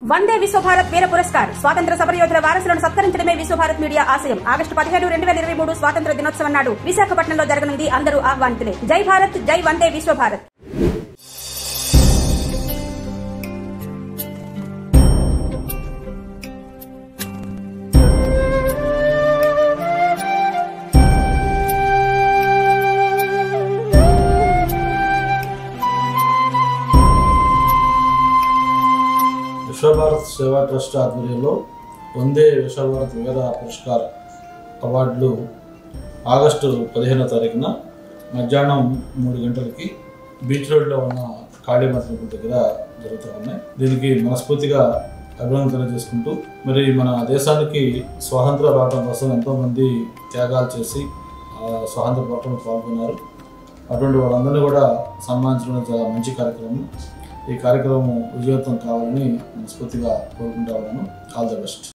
వందే విశ్వభారత్ వీర పురస్కార్ స్వాతంత్ర సమరయోధుల వారసులను సత్కరించడమే విశ్వభారత్ మీడియా ఆశయం ఆగస్టు పదిహేడు రెండు వేల ఇరవై మూడు స్వాతంత్ర దినోత్సవం నాడు విశాఖపట్నంలో జరగనుంది అందరూ ఆహ్వానితులే జై భారత్ జై వందే విశ్వభారత్ విశ్వభారత్ సేవా ట్రస్ట్ ఆధ్వర్యంలో వందే విశ్వభారత్ వీర పురస్కార్ అవార్డులు ఆగస్టు పదిహేనో తారీఖున మధ్యాహ్నం మూడు గంటలకి బీచ్ రోడ్లో ఉన్న కాళీమాత దగ్గర జరుగుతూ ఉన్నాయి దీనికి మనస్ఫూర్తిగా అభినందన తెలియజేసుకుంటూ మరి మన దేశానికి స్వాతంత్ర రావడం కోసం ఎంతోమంది త్యాగాలు చేసి ఆ స్వాతంత్ర పోరాటంలో పాల్గొన్నారు అటువంటి వాళ్ళందరినీ కూడా సన్మానించడం చాలా మంచి కార్యక్రమం ఈ కార్యక్రమం విజయవంతం కావాలని మనస్ఫూర్తిగా కోరుకుంటా ఉన్నాను ఆల్ ద బెస్ట్